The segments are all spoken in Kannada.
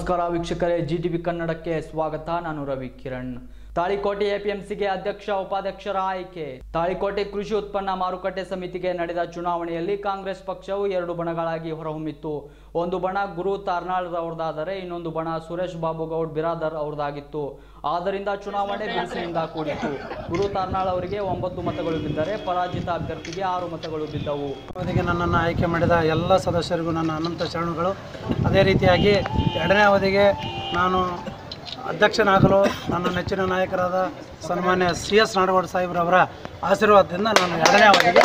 ನಮಸ್ಕಾರ ವೀಕ್ಷಕರೇ ಜಿ ಟಿ ವಿ ಕನ್ನಡಕ್ಕೆ ಸ್ವಾಗತ ನಾನು ರವಿ ಕಿರಣ್ ತಾಳಿಕೋಟೆ ಎಪಿಎಂಸಿಗೆ ಅಧ್ಯಕ್ಷ ಉಪಾಧ್ಯಕ್ಷರ ಆಯ್ಕೆ ತಾಳಿಕೋಟೆ ಕೃಷಿ ಉತ್ಪನ್ನ ಮಾರುಕಟ್ಟೆ ಸಮಿತಿಗೆ ನಡೆದ ಚುನಾವಣೆಯಲ್ಲಿ ಕಾಂಗ್ರೆಸ್ ಪಕ್ಷವು ಎರಡು ಬಣಗಳಾಗಿ ಹೊರಹೊಮ್ಮಿತ್ತು ಒಂದು ಬಣ ಗುರು ತಾರ್ನಾಳ್ ಅವರದಾದರೆ ಇನ್ನೊಂದು ಬಣ ಸುರೇಶ್ ಬಾಬು ಗೌಡ್ ಬಿರಾದರ್ ಅವರದಾಗಿತ್ತು ಆದ್ದರಿಂದ ಚುನಾವಣೆ ಬಿರುಸಿನಿಂದ ಕೂಡಿತ್ತು ಗುರು ತಾರ್ನಾಳ್ ಅವರಿಗೆ ಒಂಬತ್ತು ಮತಗಳು ಬಿದ್ದರೆ ಪರಾಜಿತ ಅಭ್ಯರ್ಥಿಗೆ ಆರು ಮತಗಳು ಬಿದ್ದವು ಅವಧಿಗೆ ನನ್ನನ್ನು ಆಯ್ಕೆ ಮಾಡಿದ ಎಲ್ಲ ಸದಸ್ಯರಿಗೂ ನನ್ನ ಅನಂತ ಶರಣುಗಳು ಅದೇ ರೀತಿಯಾಗಿ ಎರಡನೇ ಅವಧಿಗೆ ನಾನು ಅಧ್ಯಕ್ಷನಾಗಲು ನನ್ನ ನೆಚ್ಚಿನ ನಾಯಕರಾದ ಸನ್ಮಾನ್ಯ ಸಿ ಎಸ್ ನಾಡಗೌಡ ಸಾಹೇಬ್ರವರ ಆಶೀರ್ವಾದದಿಂದ ನಾನು ಎರಡನೇ ಅವಧಿಗೆ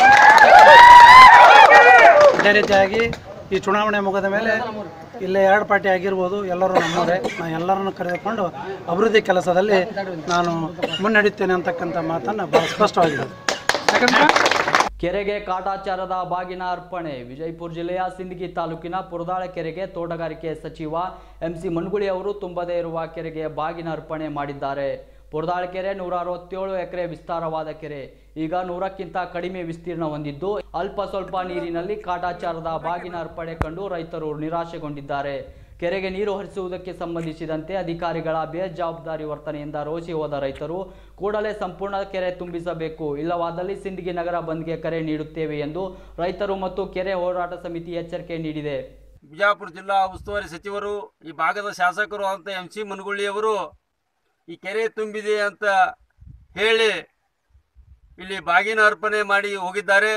ಅದೇ ರೀತಿಯಾಗಿ ಈ ಚುನಾವಣೆ ಮುಗಿದ ಮೇಲೆ ಇಲ್ಲೇ ಎರಡು ಪಾರ್ಟಿ ಆಗಿರ್ಬೋದು ಎಲ್ಲರೂ ನಮ್ಮವರೇ ನಾನು ಎಲ್ಲರನ್ನು ಕರೆದುಕೊಂಡು ಅಭಿವೃದ್ಧಿ ಕೆಲಸದಲ್ಲಿ ನಾನು ಮುನ್ನಡೆಯುತ್ತೇನೆ ಅಂತಕ್ಕಂಥ ಮಾತನ್ನು ಭಾಳ ಸ್ಪಷ್ಟವಾಗಿದೆ ಕೆರೆಗೆ ಕಾಟಾಚಾರದ ಬಾಗಿನ ಅರ್ಪಣೆ ವಿಜಯಪುರ ಜಿಲ್ಲೆಯ ಸಿಂದಗಿ ತಾಲೂಕಿನ ಪುರದಾಳ ಕೆರೆಗೆ ತೋಟಗಾರಿಕೆ ಸಚಿವ ಎಂಸಿ ಮನ್ಗುಳಿ ಅವರು ತುಂಬದೇ ಇರುವ ಕೆರೆಗೆ ಬಾಗಿನ ಅರ್ಪಣೆ ಮಾಡಿದ್ದಾರೆ ಪುರದಾಳ ಕೆರೆ ನೂರ ಅರವತ್ತೇಳು ಎಕರೆ ವಿಸ್ತಾರವಾದ ಕೆರೆ ಈಗ ನೂರಕ್ಕಿಂತ ಕಡಿಮೆ ವಿಸ್ತೀರ್ಣ ಹೊಂದಿದ್ದು ಅಲ್ಪ ಸ್ವಲ್ಪ ನೀರಿನಲ್ಲಿ ಕಾಟಾಚಾರದ ಬಾಗಿನ ಅರ್ಪಣೆ ಕಂಡು ರೈತರು ನಿರಾಶೆಗೊಂಡಿದ್ದಾರೆ ಕೆರೆಗೆ ನೀರು ಹರಿಸುವುದಕ್ಕೆ ಸಂಬಂಧಿಸಿದಂತೆ ಅಧಿಕಾರಿಗಳ ಬೇಜವಾಬ್ದಾರಿ ವರ್ತನೆಯಿಂದ ರೋಸಿ ಹೋದ ರೈತರು ಕೂಡಲೇ ಸಂಪೂರ್ಣ ಕೆರೆ ತುಂಬಿಸಬೇಕು ಇಲ್ಲವಾದಲ್ಲಿ ಸಿಂದಗಿ ನಗರ ಬಂದ್ಗೆ ಕರೆ ನೀಡುತ್ತೇವೆ ಎಂದು ರೈತರು ಮತ್ತು ಕೆರೆ ಹೋರಾಟ ಸಮಿತಿ ಎಚ್ಚರಿಕೆ ನೀಡಿದೆ ಬಿಜಾಪುರ ಜಿಲ್ಲಾ ಉಸ್ತುವಾರಿ ಸಚಿವರು ಈ ಭಾಗದ ಶಾಸಕರು ಅಂತ ಎಂ ಸಿ ಮುನಗುಳಿಯವರು ಈ ಕೆರೆ ತುಂಬಿದೆ ಅಂತ ಹೇಳಿ ಇಲ್ಲಿ ಬಾಗಿನ ಅರ್ಪಣೆ ಮಾಡಿ ಹೋಗಿದ್ದಾರೆ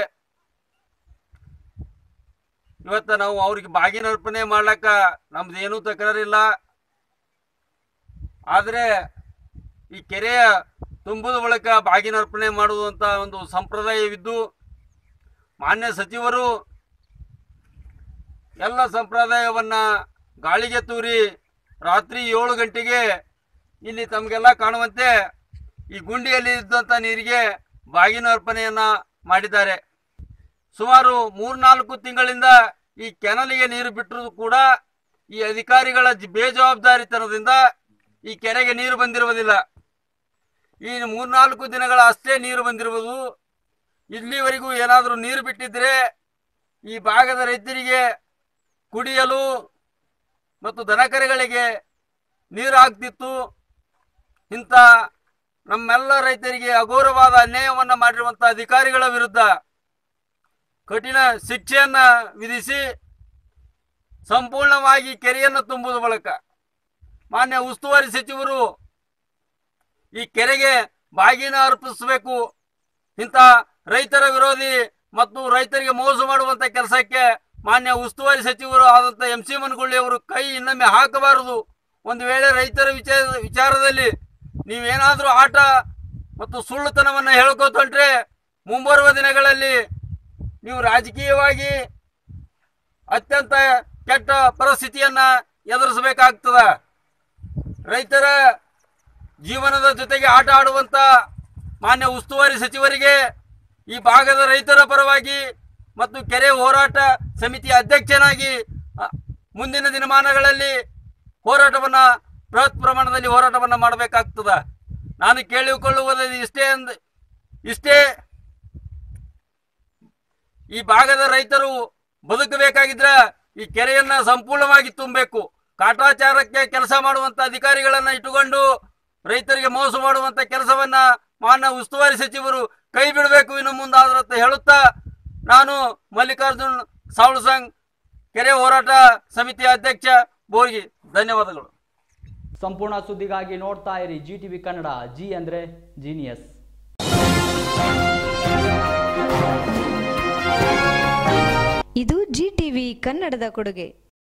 ಇವತ್ತು ನಾವು ಅವ್ರಿಗೆ ಬಾಗಿನ ಅರ್ಪಣೆ ಮಾಡ್ಲಕ್ಕ ನಮ್ದು ಏನೂ ತಕರಾರಿಲ್ಲ ಆದರೆ ಈ ಕೆರೆಯ ತುಂಬುದ ಬಳಿಕ ಬಾಗಿನ ಅರ್ಪಣೆ ಮಾಡುವಂಥ ಒಂದು ಸಂಪ್ರದಾಯವಿದ್ದು ಮಾನ್ಯ ಸಚಿವರು ಎಲ್ಲ ಸಂಪ್ರದಾಯವನ್ನ ಗಾಳಿಗೆ ತೂರಿ ರಾತ್ರಿ ಏಳು ಗಂಟೆಗೆ ಇಲ್ಲಿ ತಮಗೆಲ್ಲ ಕಾಣುವಂತೆ ಈ ಗುಂಡಿಯಲ್ಲಿ ಇದ್ದಂಥ ನೀರಿಗೆ ಬಾಗಿನ ಅರ್ಪಣೆಯನ್ನ ಮಾಡಿದ್ದಾರೆ ಸುಮಾರು ಮೂರ್ನಾಲ್ಕು ತಿಂಗಳಿಂದ ಈ ಕೆನಲಿಗೆ ನೀರು ಬಿಟ್ಟರೂ ಕೂಡ ಈ ಅಧಿಕಾರಿಗಳ ಜಿ- ಬೇಜವಾಬ್ದಾರಿತನದಿಂದ ಈ ಕೆರೆಗೆ ನೀರು ಬಂದಿರುವುದಿಲ್ಲ ಈ ಮೂರ್ನಾಲ್ಕು ದಿನಗಳ ಅಷ್ಟೇ ನೀರು ಬಂದಿರುವುದು ಇಲ್ಲಿವರೆಗೂ ಏನಾದರೂ ನೀರು ಬಿಟ್ಟಿದ್ರೆ ಈ ಭಾಗದ ರೈತರಿಗೆ ಕುಡಿಯಲು ಮತ್ತು ದನಕರುಗಳಿಗೆ ನೀರು ಆಗ್ತಿತ್ತು ಇಂಥ ನಮ್ಮೆಲ್ಲ ರೈತರಿಗೆ ಅಘೋರವಾದ ಅನ್ಯಾಯವನ್ನು ಮಾಡಿರುವಂಥ ಅಧಿಕಾರಿಗಳ ವಿರುದ್ಧ ಕಠಿಣ ಶಿಕ್ಷೆಯನ್ನು ವಿಧಿಸಿ ಸಂಪೂರ್ಣವಾಗಿ ಕೆರೆಯನ್ನು ತುಂಬುವ ಮೂಲಕ ಮಾನ್ಯ ಉಸ್ತುವಾರಿ ಸಚಿವರು ಈ ಕೆರೆಗೆ ಬಾಗಿನ ಅರ್ಪಿಸಬೇಕು ಇಂಥ ರೈತರ ವಿರೋಧಿ ಮತ್ತು ರೈತರಿಗೆ ಮೋಸ ಮಾಡುವಂತ ಕೆಲಸಕ್ಕೆ ಮಾನ್ಯ ಉಸ್ತುವಾರಿ ಸಚಿವರು ಆದಂಥ ಎಂ ಸಿ ಮನಗುಳ್ಳಿ ಅವರು ಕೈ ಇನ್ನೊಮ್ಮೆ ಹಾಕಬಾರದು ಒಂದು ವೇಳೆ ರೈತರ ವಿಚಾರ ವಿಚಾರದಲ್ಲಿ ನೀವೇನಾದರೂ ಆಟ ಮತ್ತು ಸುಳ್ಳುತನವನ್ನು ಹೇಳ್ಕೋತೊಂಡ್ರೆ ಮುಂಬರುವ ದಿನಗಳಲ್ಲಿ ನೀವು ರಾಜಕೀಯವಾಗಿ ಅತ್ಯಂತ ಕೆಟ್ಟ ಪರಿಸ್ಥಿತಿಯನ್ನ ಎದುರಿಸಬೇಕಾಗ್ತದ ರೈತರ ಜೀವನದ ಜೊತೆಗೆ ಆಟ ಆಡುವಂತ ಮಾನ್ಯ ಉಸ್ತುವಾರಿ ಸಚಿವರಿಗೆ ಈ ಭಾಗದ ರೈತರ ಪರವಾಗಿ ಮತ್ತು ಕೆರೆ ಹೋರಾಟ ಸಮಿತಿಯ ಅಧ್ಯಕ್ಷನಾಗಿ ಅ, ಮುಂದಿನ ದಿನಮಾನಗಳಲ್ಲಿ ಹೋರಾಟವನ್ನು ಬೃಹತ್ ಪ್ರಮಾಣದಲ್ಲಿ ಹೋರಾಟವನ್ನು ಮಾಡಬೇಕಾಗ್ತದ ನಾನು ಕೇಳಿಕೊಳ್ಳುವುದು ಇಷ್ಟೇ ಅಂದ್ ಇಷ್ಟೇ ಈ ಭಾಗದ ರೈತರು ಬದುಕಬೇಕಾಗಿದ್ರ ಈ ಕೆರೆಯನ್ನ ಸಂಪೂರ್ಣವಾಗಿ ತುಂಬಬೇಕು ಕಾಟಾಚಾರಕ್ಕೆ ಕೆಲಸ ಮಾಡುವಂತ ಅಧಿಕಾರಿಗಳನ್ನ ಇಟ್ಟುಕೊಂಡು ರೈತರಿಗೆ ಮೋಸ ಮಾಡುವಂತ ಕೆಲಸವನ್ನ ಮಾನ್ಯ ಉಸ್ತುವಾರಿ ಸಚಿವರು ಕೈ ಬಿಡಬೇಕು ಇನ್ನು ಮುಂದಾದ್ರ ಅಂತ ಹೇಳುತ್ತಾ ನಾನು ಮಲ್ಲಿಕಾರ್ಜುನ್ ಸಾವಳಸಂಗ್ ಕೆರೆ ಹೋರಾಟ ಸಮಿತಿಯ ಅಧ್ಯಕ್ಷ ಬೋರ್ಗಿ ಧನ್ಯವಾದಗಳು ಸಂಪೂರ್ಣ ಸುದ್ದಿಗಾಗಿ ನೋಡ್ತಾ ಇರಿ ಜಿ ಟಿವಿ ಕನ್ನಡ ಜಿ ಅಂದ್ರೆ ಜೀನಿಯಸ್ ಇದು ಜಿ ಟಿವಿ ಕನ್ನಡದ ಕೊಡುಗೆ